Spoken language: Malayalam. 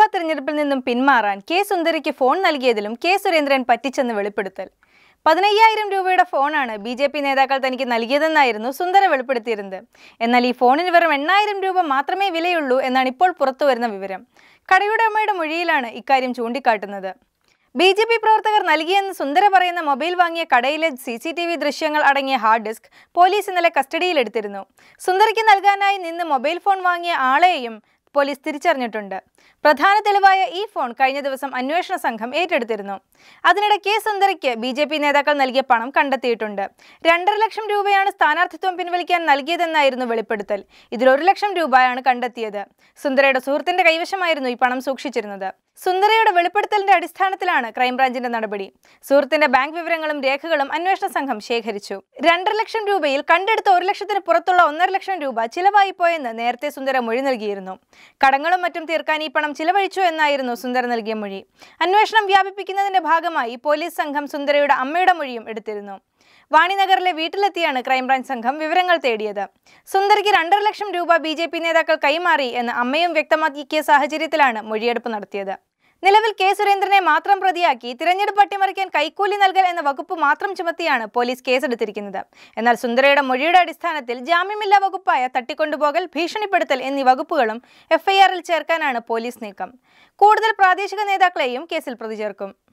തിരഞ്ഞെടുപ്പിൽ നിന്നും പിന്മാറാൻ കെ സുന്ദരിക്ക് ഫോൺ നൽകിയതിലും കെ സുരേന്ദ്രൻ പറ്റിച്ചെന്ന് വെളിപ്പെടുത്തൽ പതിനയ്യായിരം രൂപയുടെ ഫോണാണ് ബി ജെ പി നേതാക്കൾ തനിക്ക് നൽകിയതെന്നായിരുന്നു സുന്ദര വെളിപ്പെടുത്തിയിരുന്നത് എന്നാൽ ഈ ഫോണിന് വെറും എണ്ണായിരം രൂപ മാത്രമേ വിലയുള്ളൂ എന്നാണ് ഇപ്പോൾ പുറത്തുവരുന്ന വിവരം കടയുടമയുടെ മൊഴിയിലാണ് ഇക്കാര്യം ചൂണ്ടിക്കാട്ടുന്നത് ബി ജെ പി പ്രവർത്തകർ നൽകിയെന്ന് സുന്ദര പറയുന്ന മൊബൈൽ വാങ്ങിയ കടയിലെ സി സി ടി വി ദൃശ്യങ്ങൾ അടങ്ങിയ ഹാർഡ് ഡിസ്ക് പോലീസ് ഇന്നലെ കസ്റ്റഡിയിലെടുത്തിരുന്നു സുന്ദരയ്ക്ക് നൽകാനായി നിന്ന് മൊബൈൽ ഫോൺ വാങ്ങിയ ആളെയും പോലീസ് തിരിച്ചറിഞ്ഞിട്ടുണ്ട് പ്രധാന തെളിവായ ഈ ഫോൺ കഴിഞ്ഞ ദിവസം അന്വേഷണ സംഘം ഏറ്റെടുത്തിരുന്നു അതിനിടെ കെ സുന്ദരയ്ക്ക് ബി ജെ പി നേതാക്കൾ നൽകിയ പണം കണ്ടെത്തിയിട്ടുണ്ട് രണ്ടര ലക്ഷം രൂപയാണ് സ്ഥാനാർത്ഥിത്വം പിൻവലിക്കാൻ നൽകിയതെന്നായിരുന്നു വെളിപ്പെടുത്തൽ ഇതിൽ ഒരു ലക്ഷം രൂപയാണ് കണ്ടെത്തിയത് സുന്ദരയുടെ സുഹൃത്തിന്റെ കൈവശമായിരുന്നു ഈ പണം സൂക്ഷിച്ചിരുന്നത് സുന്ദരയുടെ വെളിപ്പെടുത്തലിന്റെ അടിസ്ഥാനത്തിലാണ് ക്രൈംബ്രാഞ്ചിന്റെ നടപടി സുഹൃത്തിന്റെ ബാങ്ക് വിവരങ്ങളും രേഖകളും അന്വേഷണ സംഘം ശേഖരിച്ചു രണ്ടര ലക്ഷം രൂപയിൽ കണ്ടെടുത്ത ഒരു ലക്ഷത്തിന് പുറത്തുള്ള ഒന്നര ലക്ഷം രൂപ ചിലവായി പോയെന്ന് നേരത്തെ സുന്ദര മൊഴി നൽകിയിരുന്നു കടങ്ങളും മറ്റും തീർക്കാൻ ഈ പണം ചിലവഴിച്ചു എന്നായിരുന്നു സുന്ദര നൽകിയ മൊഴി അന്വേഷണം വ്യാപിപ്പിക്കുന്നതിന്റെ ഭാഗമായി പോലീസ് സംഘം സുന്ദരയുടെ അമ്മയുടെ മൊഴിയും എടുത്തിരുന്നു വാണിനഗറിലെ വീട്ടിലെത്തിയാണ് ക്രൈംബ്രാഞ്ച് സംഘം വിവരങ്ങൾ തേടിയത് സുന്ദരിക്ക് രണ്ടര ലക്ഷം രൂപ ബി ജെ പി നേതാക്കൾ കൈമാറി എന്ന് അമ്മയും വ്യക്തമാക്കിയ സാഹചര്യത്തിലാണ് മൊഴിയെടുപ്പ് നടത്തിയത് നിലവിൽ കെ സുരേന്ദ്രനെ മാത്രം പ്രതിയാക്കി തിരഞ്ഞെടുപ്പ് അട്ടിമറിക്കാൻ കൈക്കൂലി നൽകൽ എന്ന വകുപ്പ് മാത്രം ചുമത്തിയാണ് പോലീസ് കേസെടുത്തിരിക്കുന്നത് എന്നാൽ സുന്ദരയുടെ മൊഴിയുടെ അടിസ്ഥാനത്തിൽ ജാമ്യമില്ലാ വകുപ്പായ തട്ടിക്കൊണ്ടുപോകൽ ഭീഷണിപ്പെടുത്തൽ എന്നീ വകുപ്പുകളും എഫ്ഐആറിൽ ചേർക്കാനാണ് പോലീസ് നീക്കം കൂടുതൽ പ്രാദേശിക നേതാക്കളെയും കേസിൽ പ്രതി ചേർക്കും